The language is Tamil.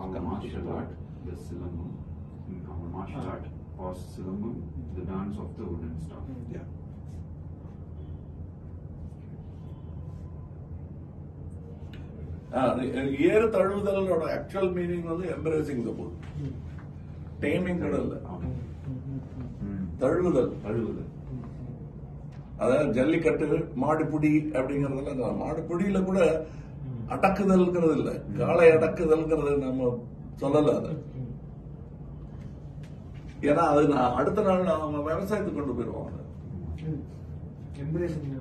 our martial art, the silambam, in our martial Ah. art, or silambam, the dance of the wooden staff. Yeah. ஆ, அது ஏறு தழுவுதலோட ஆக்சுவல் மீனிங் வந்து எம்பரேசிங் த புல் டேமிங் கூட இல்ல தழுவுதல் அழுவது அதாவது ஜல்லிக்கட்டு மாடுபிடி அப்படிங்கறதுல இந்த மாடுபிடியில கூட அடக்குதல்ங்கிறது இல்ல காளை அடக்குதல்ங்கிறது நம்ம சொல்லல அது ஏன்னா அது நான் அடுத்த நாள் அவங்க விவசாயத்துக்கு கொண்டு போயிருவாங்க எம்பரேசிங்